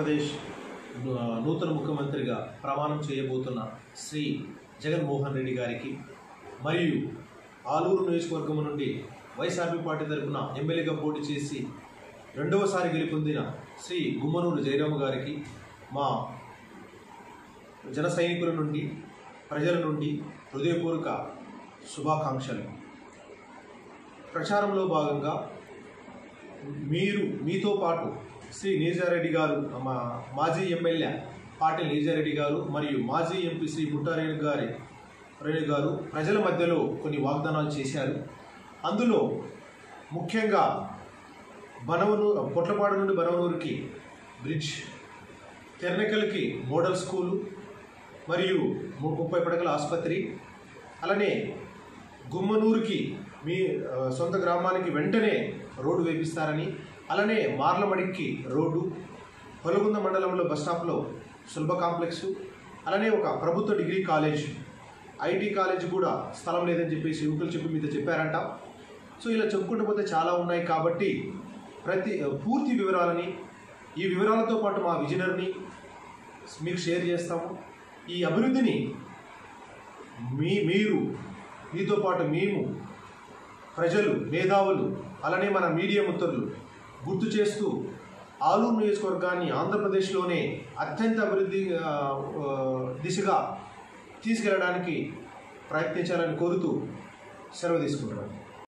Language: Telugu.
ఆంధ్రప్రదేశ్ ను- నూతన ముఖ్యమంత్రిగా ప్రమాణం చేయబోతున్న శ్రీ జగన్మోహన్ రెడ్డి గారికి మరియు ఆలూరు నియోజకవర్గం నుండి వైఎస్ఆర్పీ పార్టీ తరఫున ఎమ్మెల్యేగా పోటీ చేసి రెండవసారి గెలుపొందిన శ్రీ గుమ్మనూరు జయరామ గారికి మా జన సైనికుల నుండి ప్రజల నుండి హృదయపూర్వక శుభాకాంక్షలు ప్రచారంలో భాగంగా మీరు మీతో పాటు శ్రీ నీజారెడ్డి గారు మా మాజీ ఎమ్మెల్యే పాటిల్ నీజారెడ్డి గారు మరియు మాజీ ఎంపీ శ్రీ బుట్టారెడ్డి గారి రెడ్డి గారు ప్రజల మధ్యలో కొన్ని వాగ్దానాలు చేశారు అందులో ముఖ్యంగా బనవనూరు పొట్లపాడు నుండి బనవనూరుకి బ్రిడ్జ్ తెరనెకల్కి మోడల్ స్కూలు మరియు ము- ముప్పై పడకల ఆసుపత్రి అలానే గుమ్మనూరుకి మీ ఆ, సొంత గ్రామానికి వెంటనే రోడ్డు వేపిస్తారని అలానే మార్లమడికి రోడ్డు పొలగుంద మండలంలో బస్ స్టాప్లో సులభ కాంప్లెక్స్ అలానే ఒక ప్రభుత్వ డిగ్రీ కాలేజ్ ఐటీ కాలేజ్ కూడా స్థలం లేదని చెప్పేసి యువకులు చెప్పి మీతో చెప్పారంట సో ఇలా చెప్పుకుంటూ పోతే చాలా ఉన్నాయి కాబట్టి ప్రతి పూర్తి వివరాలని ఈ వివరాలతో పాటు మా విజనర్ని మీకు షేర్ చేస్తాము ఈ అభివృద్ధిని మీ మీరు మీతో పాటు మేము ప్రజలు మేధావులు అలానే మన మీడియా మిత్రులు గుర్తు చేస్తూ ఆలూరు నియోజకవర్గాన్ని ఆంధ్రప్రదేశ్లోనే అత్యంత అభివృద్ధి ఆ, ఆ, దిశగా తీసుకెళ్ళడానికి ప్రయత్నించాలని కోరుతూ సెలవు తీసుకుంటున్నాను